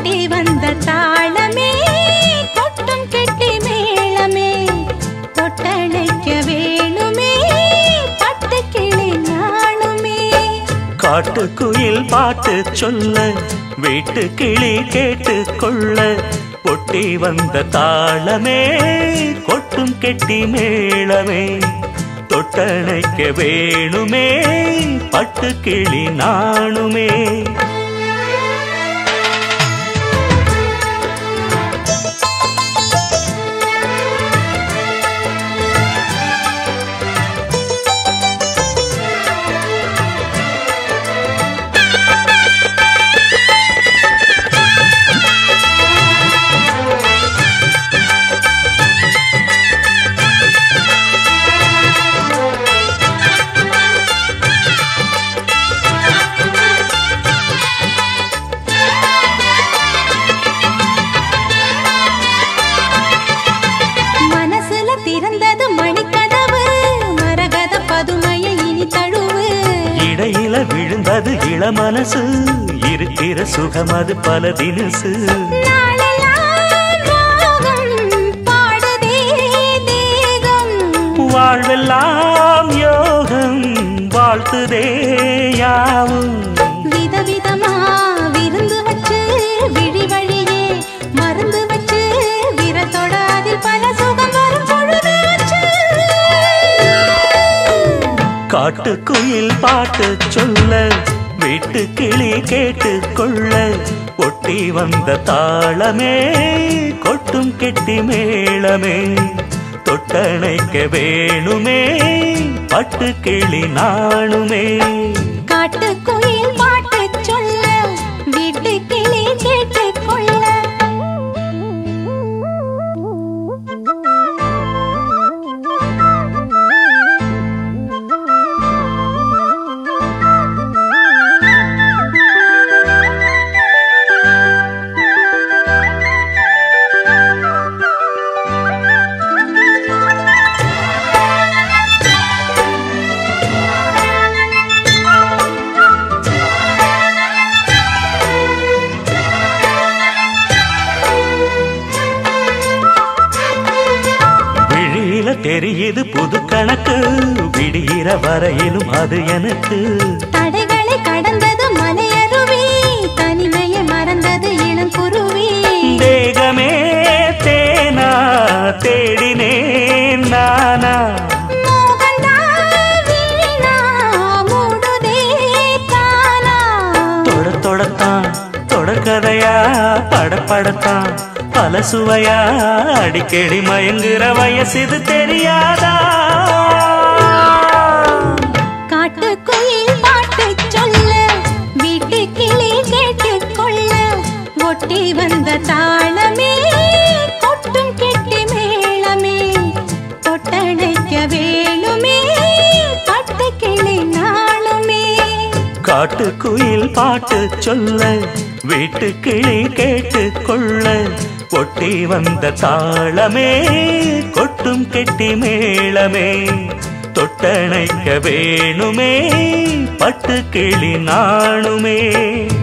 ஒட்டி வந்த தாளமே கொட்டும் கெட்டி மேளமே தொட்டணைக்க வேணுமே பட்டு கிளி நாணுமே காட்டுக்குயில் பாட்டு சொல்ல வீட்டு கிளி கேட்டு கொள்ள ஒட்டி வந்த தாளமே கொட்டும் கெட்டி மேளமே தொட்டணைக்க வேணுமே பட்டு கிளி நாணுமே மனசுல திறந்தது மணிக்கதவு மரகத பதுமைய இனி தழுவு இடையில விழுந்தது இளமனசு இருக்கிற சுகம் அது பல தினசு நாளெல்லாம் ராகம் பாடுதே தேகம் வாழ்வெல்லாம் யோகம் வாழ்த்துதே யாவும் விதவிதமா விருந்து வச்சு விழி வழியே மருந்து வச்சு விரத்தோட அதில் பல சுகம் வரும் பொழுதாச்சு காட்டுக்குயில் பாட்டு சொல்ல வீட்டு கிளி கேட்டு கொள்ள ஒட்டி வந்த தாளமே கொட்டும் கெட்டி மேளமே தொட்டணைக்க வேணுமே பட்டு கிளி நாணுமே காட்டுக்குயில் பாட்டு சொல்ல வீட்டு கிளி கேட்டு கொள்ள விழியில தெரியுது புது கணக்கு விடியிற வரையிலும் அது எனக்கு தடைகளை கடந்தது மலையருவி தனிமையை மறந்தது இளங்குருவி தேகமே தேனா தேடினேன் நானா மோகன்தான் வீணா மூடுதே தானா தொட தொடத்தான் தொடக்கதையா படப்படத்தான் பல சுவையா அடிக்கடி மயங்குற வயசு தெரியாதா காட்டுக்குயில் பாட்டு சொல்ல வீட்டு கிளி கேட்டு கொள்ள ஒட்டி வந்த தாளமே கொட்டும் கெட்டி மேளமே தொட்டணைக்க வேணுமே பட்டு கிளி நாளுமே காட்டுக்குயில் பாட்டு சொல்ல வீட்டு கிளி கேட்டு கொள்ள ஒட்டி வந்த தாளமே கொட்டும் கெட்டி மேளமே தொட்டணைக்க வேணுமே பட்டு கிளி நாணுமே